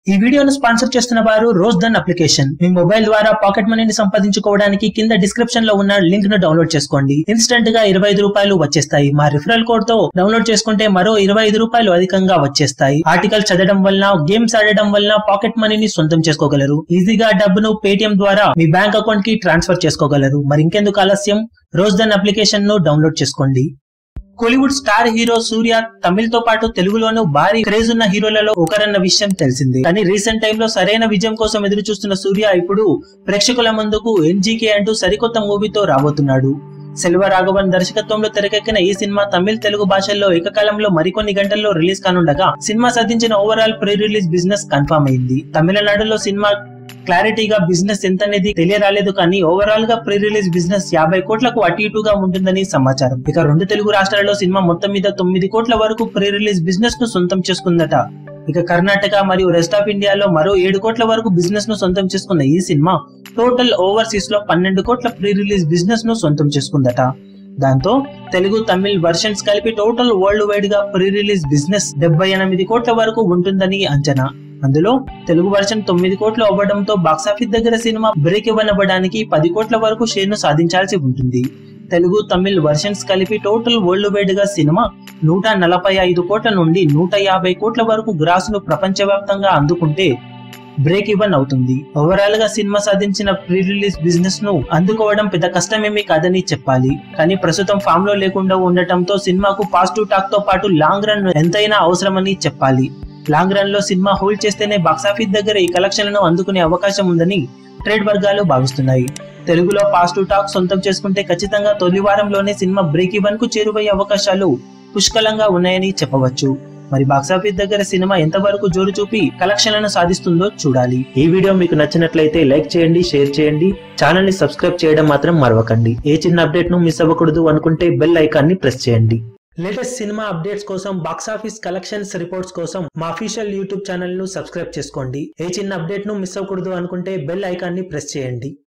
ఈ వీడియోను స్పాన్సర్ చేస్తున్న వారు రోజ్ దన్ అప్లికేషన్ మీ మొబైల్ ద్వారా పాకెట్ మనీని సంపాదించుకోవడానికి కింద డిస్క్రిప్షన్ లో ఉన్న లింక్ ను డౌన్లోడ్ చేసుకోండి ఇన్స్టెంట్ గా ఇరవై ఐదు రూపాయలు వచ్చేస్తాయి మా రిఫరల్ కోడ్ తో డౌన్లోడ్ చేసుకుంటే మరో ఇరవై ఐదు రూపాయలు అధికంగా వచ్చేస్తాయి ఆర్టికల్ చదవడం వలన గేమ్స్ ఆడడం వలన పాకెట్ మనీని సొంతం చేసుకోగలరు ఈజీగా డబ్బును పేటిఎం ద్వారా మీ బ్యాంక్ అకౌంట్ కి ట్రాన్స్ఫర్ చేసుకోగలరు మరి ఇంకెందుకు ఆలస్యం రోజ్ దన్ అప్లికేషన్ ను డౌన్లోడ్ చేసుకోండి కోలీవుడ్ స్టార్ హీరో సూర్య తమిళ్ తో పాటు తెలుగులోనూ భారీ క్రేజ్ ఉన్న హీరోలలో ఒకరన్న విషయం తెలిసింది కానీ రీసెంట్ టైంలో సరైన విజయం కోసం ఎదురు చూస్తున్న సూర్య ఇప్పుడు ప్రేక్షకుల ముందుకు ఎన్జీకే అంటూ సరికొత్త మూవీతో రాబోతున్నాడు సెల్వ రాఘవన్ దర్శకత్వంలో తెరకెక్కిన ఈ సినిమా తమిళ్ తెలుగు భాషల్లో ఏకకాలంలో మరికొన్ని గంటల్లో రిలీజ్ కానుండగా సినిమా సాధించిన overall pre release business confirm అయింది తమిళనాడులో సినిమా క్లారిటీగా బిజినెస్ ఎంత అనేది తెలియరాలేదు కానీ ఓవరాల్ గా ప్రీ రిలీజ్ బిజినెస్ యాభై కోట్లకు అటు ఇటుగా ఉంటుందని సమాచారం ఇక రెండు తెలుగు రాష్ట్రాలలో సినిమా మొత్తం మీద తొమ్మిది కోట్ల వరకు ప్రీ రిలీజ్ బిజినెస్ ను సొంతం చేసుకుందట ఇక కర్ణాటక మరియు రెస్ట్ ఆఫ్ ఇండియాలో మరో ఏడు కోట్ల వరకు బిజినెస్ ను సొంతం చేసుకున్న ఈ సినిమా టోటల్ ఓవర్సీస్ లో పన్నెండు కోట్ల ప్రీ రిలీజ్ బిజినెస్ ను సొంతం చేసుకుందట దాంతో తెలుగు తమిళ్ వర్షన్స్ కలిపి టోటల్ వరల్డ్ వైడ్ గా ప్రీ రిలీజ్ బిజినెస్ డెబ్బై ఎనిమిది కోట్ల వరకు ఉంటుందని అంచనా అందులో తెలుగు వర్షన్ తొమ్మిది కోట్లు అవ్వడంతో బాక్సాఫీస్ దగ్గర సినిమా బ్రేక్ ఇవ్వనవ్వడానికి పది కోట్ల వరకు షేర్ ను సాధించాల్సి ఉంటుంది తెలుగు తమిళ్ వర్షన్స్ కలిపి టోటల్ వరల్డ్ వైడ్ గా సినిమా నూట నలభై ఐదు కోట్ల నుండి నూట యాభై కోట్ల వరకు గ్రాస్ ను ప్రపంచవ్యాప్తంగా అందుకుంటే బ్రేక్ ఇవన్ అవుతుంది ఓవరాల్ గా సినిమా సాధించిన ప్రీ రిలీజ్ బిజినెస్ ను అందుకోవడం పెద్ద కష్టమేమీ కాదని చెప్పాలి కానీ ప్రస్తుతం ఫామ్ లో లేకుండా ఉండటంతో సినిమాకు పాజిటివ్ టాక్ తో పాటు లాంగ్ రన్ ఎంతైనా అవసరమని చెప్పాలి లాంగ్ రన్ లో సినిమా హోల్డ్ చేస్తేనే బాక్సాఫీస్ దగ్గర ఈ కలెక్షన్లను అందుకునే అవకాశం ఉందని ట్రేడ్ వర్గాలు భావిస్తున్నాయి తెలుగులో పాజిటివ్ టాక్ సొంతం చేసుకుంటే ఖచ్చితంగా తొలి వారంలోనే సినిమా బ్రేక్ ఈవెన్ కు చేరువయ్యే అవకాశాలు పుష్కలంగా ఉన్నాయని చెప్పవచ్చు మరి బాక్సాఫీస్ దగ్గర సినిమా ఎంతవరకు జోరు చూపి కలెక్షన్లను సాధిస్తుందో చూడాలి ఈ వీడియో మీకు నచ్చినట్లయితే లైక్ చేయండి షేర్ చేయండి ఛానల్ ని సబ్స్క్రైబ్ చేయడం మాత్రం మరవకండి ఏ చిన్న అప్డేట్ ను మిస్ అవ్వకూడదు అనుకుంటే బెల్ ఐకాన్ ని ప్రెస్ చేయండి లేటెస్ట్ సినిమా అప్డేట్స్ కోసం బాక్సాఫీస్ కలెక్షన్స్ రిపోర్ట్స్ కోసం మా అఫీషియల్ యూట్యూబ్ ఛానల్ ను సబ్స్క్రైబ్ చేసుకోండి ఏ చిన్న అప్డేట్ ను మిస్ అవ్వకూడదు అనుకుంటే బెల్ ఐకాన్ ని ప్రెస్ చేయండి